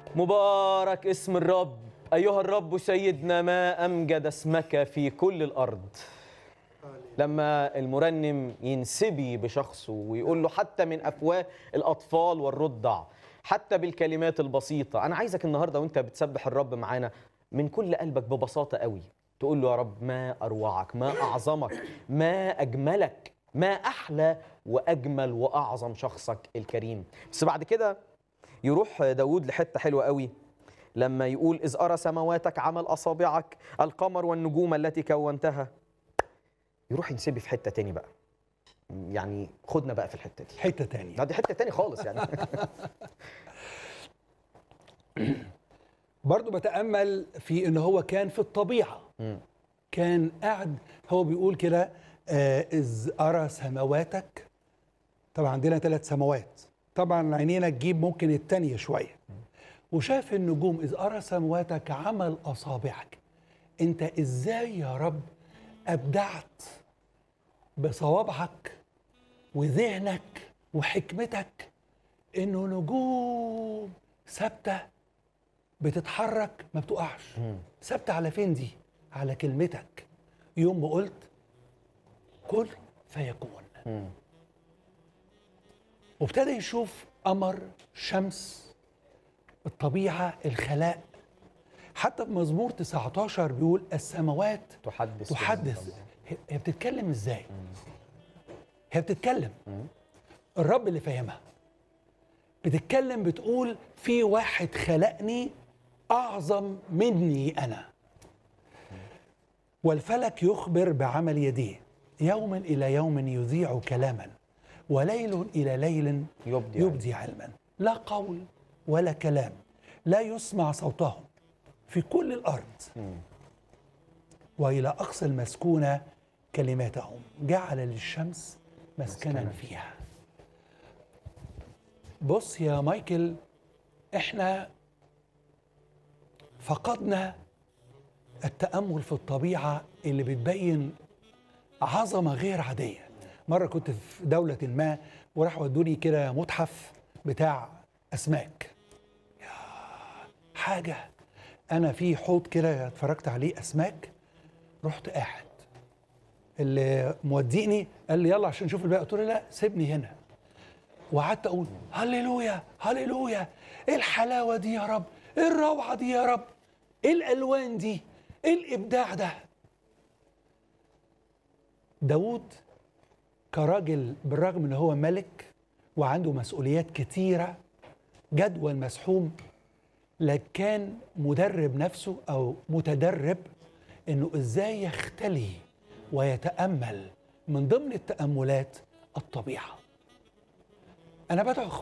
مبارك اسم الرب أيها الرب سيدنا ما أمجد اسمك في كل الأرض لما المرنم ينسبي بشخصه ويقول له حتى من أفواه الأطفال والرضع حتى بالكلمات البسيطة أنا عايزك النهاردة وأنت بتسبح الرب معانا من كل قلبك ببساطة قوي تقول له يا رب ما أروعك ما أعظمك ما أجملك ما أحلى وأجمل وأعظم شخصك الكريم بس بعد كده يروح داود لحتة حلوة قوي لما يقول إذ أرى سماواتك عمل أصابعك القمر والنجوم التي كونتها يروح ينسبي في حتة تاني بقى يعني خدنا بقى في الحتة دي حته تانية لا دي حتة تاني خالص يعني برضو بتامل في ان هو كان في الطبيعه مم. كان قاعد هو بيقول كده آه، اذ ارى سماواتك طبعا عندنا ثلاث سماوات طبعا عينينا تجيب ممكن التانية شويه وشاف النجوم اذ ارى سماواتك عمل اصابعك انت ازاي يا رب ابدعت بصوابعك وذهنك وحكمتك انه نجوم ثابته بتتحرك ما بتقعش ثابته على فين دي على كلمتك يوم ما قلت كن فيكون مم. وابتدى يشوف قمر شمس الطبيعه الخلاء حتى في مزمور 19 بيقول السماوات تحدث تحدث هي- هي بتتكلم ازاي هي بتتكلم الرب اللي فاهمها بتتكلم بتقول في واحد خلقني اعظم مني انا والفلك يخبر بعمل يديه يوما الى يوم يذيع كلاما وليل الى ليل يبدي يبدي علما لا قول ولا كلام لا يسمع صوتهم في كل الارض والى اقصى المسكونه كلماتهم جعل للشمس مسكنا مسكنا. فيها بص يا مايكل احنا فقدنا التامل في الطبيعه اللي بتبين عظمه غير عاديه مره كنت في دوله ما وراح ودوني كده متحف بتاع اسماك يا حاجه انا في حوض كده اتفرجت عليه اسماك رحت قاعد اللي موديني قال لي يلا عشان نشوف الباقي قلت له لا سيبني هنا وقعدت اقول هللويا هللويا ايه الحلاوه دي يا رب ايه الروعه دي يا رب ايه الالوان دي ايه الابداع ده داود كراجل بالرغم ان هو ملك وعنده مسؤوليات كتيره جدول مسحوم لكن كان مدرب نفسه او متدرب انه ازاي يختلي ويتامل من ضمن التاملات الطبيعه انا بدعو